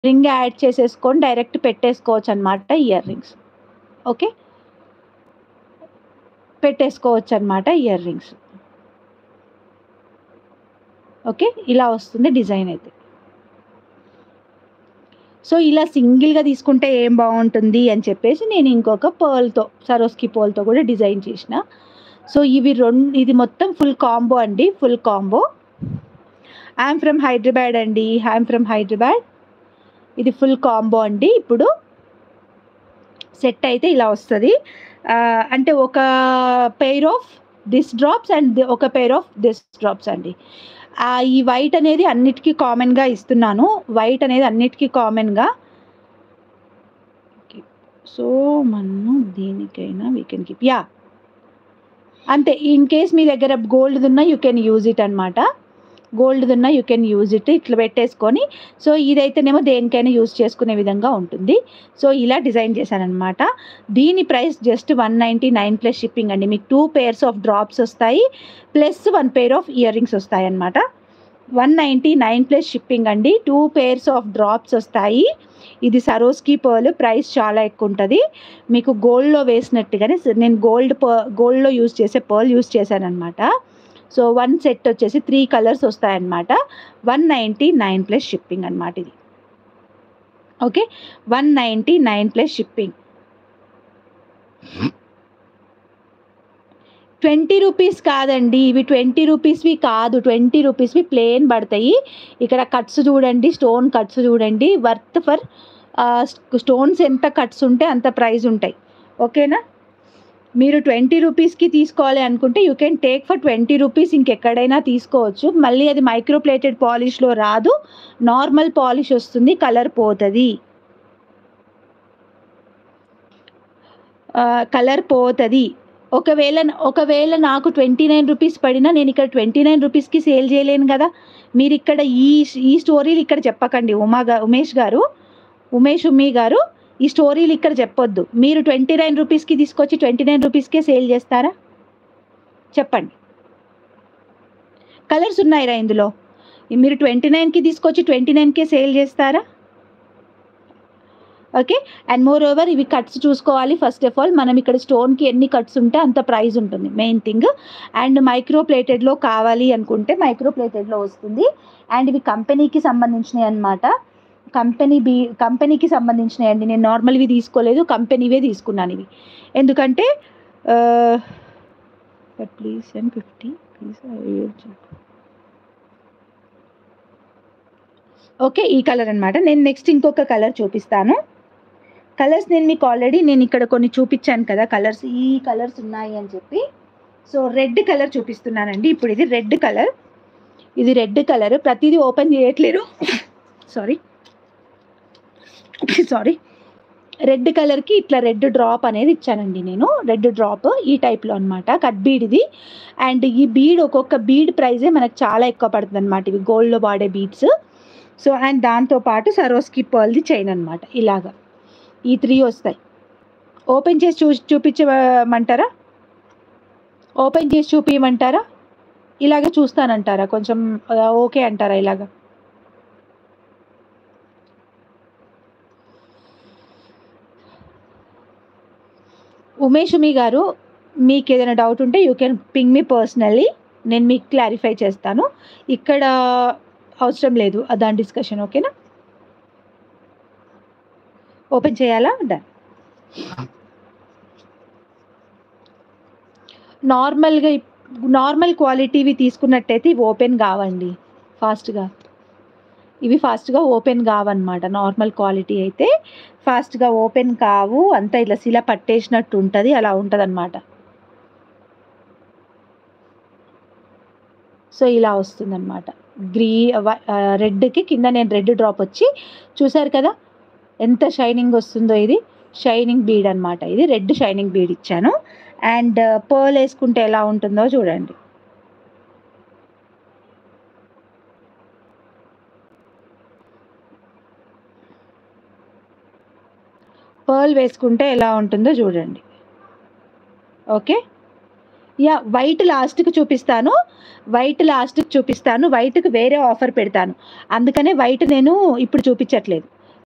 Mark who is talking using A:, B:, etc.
A: ring add చేసేసుకొని direct పెట్టేసుకోవచ్చు అనమాట ఇయర్ రింగ్స్ ఓకే పెట్టేసుకోవచ్చు అనమాట ఇయర్ రింగ్స్ ఓకే ఇలా వస్తుంది డిజైన్ అయితే సో ఇలా సింగిల్గా తీసుకుంటే ఏం బాగుంటుంది అని చెప్పేసి నేను ఇంకొక పర్ల్తో సరోస్కి పర్ల్తో కూడా డిజైన్ చేసిన సో ఇవి రెండు ఇది మొత్తం ఫుల్ కాంబో అండి full combo I'm from Hyderabad అండి ఐఎమ్ ఫ్రమ్ హైదరాబాద్ ఇది ఫుల్ కాంబో అండి ఇప్పుడు సెట్ అయితే ఇలా వస్తుంది అంటే ఒక pair of this drops and ఒక పెయిర్ ఆఫ్ దిస్ డ్రాప్స్ అండి ఆ, ఈ వైట్ అనేది అన్నిటికీ కామన్గా ఇస్తున్నాను వైట్ అనేది అన్నిటికీ కామన్గా సో మనం దేనికైనా వీ కెన్ కీప్ యా అంతే ఇన్ కేస్ మీ దగ్గర గోల్డ్ ఉన్నా యూ కెన్ యూజ్ ఇట్ అనమాట గోల్డ్ ఉన్నా యూ కెన్ యూజ్ ఇట్ ఇట్లా పెట్టేసుకొని సో ఇదైతేనేమో దేనికైనా యూజ్ చేసుకునే విధంగా ఉంటుంది సో ఇలా డిజైన్ చేశానమాట దీని price just one ninety nine plus shipping అండి మీకు టూ పేర్స్ ఆఫ్ డ్రాప్స్ వస్తాయి plus one pair of earrings వస్తాయి అన్నమాట one ninety nine plus shipping అండి టూ పేర్స్ ఆఫ్ డ్రాప్స్ వస్తాయి ఇది సరోస్కి పర్ల్ ప్రైస్ చాలా ఎక్కువ ఉంటుంది మీకు గోల్డ్లో వేసినట్టుగానే స- నేను గోల్డ్ పర్ గోల్డ్లో యూజ్ చేసే పర్ల్ యూజ్ చేశాను అనమాట సో వన్ సెట్ వచ్చేసి త్రీ కలర్స్ వస్తాయన్నమాట one ninety nine plus shipping అనమాట ఇది okay one ninety nine plus shipping twenty rupees కాదండి ఇవి ట్వంటీ రూపీస్వి కాదు ట్వంటీ రూపీస్వి ప్లేన్ పడతాయి ఇక్కడ కట్స్ చూడండి స్టోన్ కట్స్ చూడండి వర్త్ ఫర్ స్టోన్స్ ఎంత కట్స్ ఉంటే అంత ప్రైస్ ఉంటాయి ఓకేనా మీరు ట్వంటీ రూపీస్కి తీసుకోవాలి అనుకుంటే you can take for twenty rupees ఇంకెక్కడైనా తీసుకోవచ్చు మళ్ళీ అది మైక్రోప్లేటెడ్ పాలిష్లో రాదు నార్మల్ పాలిష్ వస్తుంది కలర్ పోతుంది కలర్ పోతుంది ఒకవేళ ఒకవేళ నాకు ట్వంటీ నైన్ రూపీస్ పడినా నేను ఇక్కడ ట్వంటీ నైన్ రూపీస్కి సేల్ చేయలేను కదా మీరు ఇక్కడ ఈ ఈ స్టోరీలు ఇక్కడ చెప్పకండి ఉమా గా ఉమేష్ గారు ఉమేష్ ఉమ్మి గారు ఈ స్టోరీలు ఇక్కడ చెప్పొద్దు మీరు ట్వంటీ నైన్ రూపీస్కి తీసుకొచ్చి ట్వంటీ నైన్ రూపీస్కే సేల్ చేస్తారా చెప్పండి కలర్స్ ఉన్నాయిరా ఇందులో మీరు ట్వంటీ నైన్కి తీసుకొచ్చి ట్వంటీ నైన్కే సేల్ చేస్తారా ఓకే అండ్ మోర్ ఓవర్ ఇవి కట్స్ చూసుకోవాలి ఫస్ట్ ఆఫ్ ఆల్ మనం ఇక్కడ స్టోన్కి ఎన్ని కట్స్ ఉంటే అంత ప్రైస్ ఉంటుంది మెయిన్ థింగ్ అండ్ మైక్రో ప్లేటెడ్లో కావాలి అనుకుంటే మైక్రో ప్లేటెడ్లో వస్తుంది అండ్ ఇవి కంపెనీకి సంబంధించినవి అనమాట కంపెనీ బీ కంపెనీకి సంబంధించినవి అండి నేను నార్మల్వి తీసుకోలేదు కంపెనీవే తీసుకున్నాను ఇవి ఎందుకంటే please and fifty please okay ఈ కలర్ అన్నమాట నేను నెక్స్ట్ ఇంకొక కలర్ చూపిస్తాను కలర్స్ నేను మీకు ఆల్రెడీ నేను ఇక్కడ కొన్ని చూపించాను కదా కలర్స్ ఈ కలర్స్ ఉన్నాయి అని చెప్పి సో రెడ్ కలర్ చూపిస్తున్నానండి ఇప్పుడు ఇది రెడ్ కలర్ ఇది రెడ్ కలర్ ప్రతిదీ ఓపెన్ చేయట్లేరు సారీ సారీ రెడ్ కలర్కి ఇట్లా రెడ్ డ్రాప్ అనేది ఇచ్చానండి నేను రెడ్ డ్రాప్ ఈ టైప్లో అనమాట కట్ బీడ్ ఇది అండ్ ఈ బీడ్ ఒక్కొక్క బీడ్ ప్రైజే మనకు చాలా ఎక్కువ పడుతుంది అనమాట ఇవి గోల్డ్లో వాడే బీడ్స్ సో అండ్ దాంతోపాటు సరోస్కి పర్ల్ది చైన్ అనమాట ఇలాగా ఈ త్రీ వస్తాయి ఓపెన్ చేసి చూ చూపించమంటారా ఓపెన్ చేసి చూపించమంటారా ఇలాగ చూస్తానంటారా కొంచెం ఆ, ఓకే అంటారా ఇలాగా ఉమేష్ మీ గారు మీకు ఏదైనా డౌట్ ఉంటే you can ping me personally నేను మీకు క్లారిఫై చేస్తాను ఇక్కడ అవసరం లేదు ఆ దాని డిస్కషన్ ఓకేనా ఓపెన్ చేయాలా డన్ నార్మల్గా నార్మల్ క్వాలిటీవి తీసుకున్నట్టయితే ఇవి ఓపెన్ కావండి ఫాస్ట్గా ఇవి ఫాస్ట్గా ఓపెన్ కావన్నమాట నార్మల్ క్వాలిటీ అయితే ఫాస్ట్గా ఓపెన్ కావు అంతా ఇట్లా శిల పట్టేసినట్టు ఉంటుంది అలా ఉంటుంది అనమాట సో ఇలా వస్తుందన్నమాట గ్రీ రెడ్కి కింద నేను రెడ్ డ్రాప్ వచ్చి చూసారు కదా ఎంత షైనింగ్ వస్తుందో ఇది షైనింగ్ బీడ్ అన్నమాట ఇది రెడ్ షైనింగ్ బీడ్ ఇచ్చాను అండ్ పర్ల్ వేసుకుంటే ఎలా ఉంటుందో చూడండి పర్ల్ వేసుకుంటే ఎలా ఉంటుందో చూడండి ఓకే యా వైట్ లాస్ట్కి చూపిస్తాను వైట్ లాస్ట్కి చూపిస్తాను వైట్కి వేరే ఆఫర్ పెడతాను అందుకనే వైట్ నేను ఇప్పుడు చూపించట్లేదు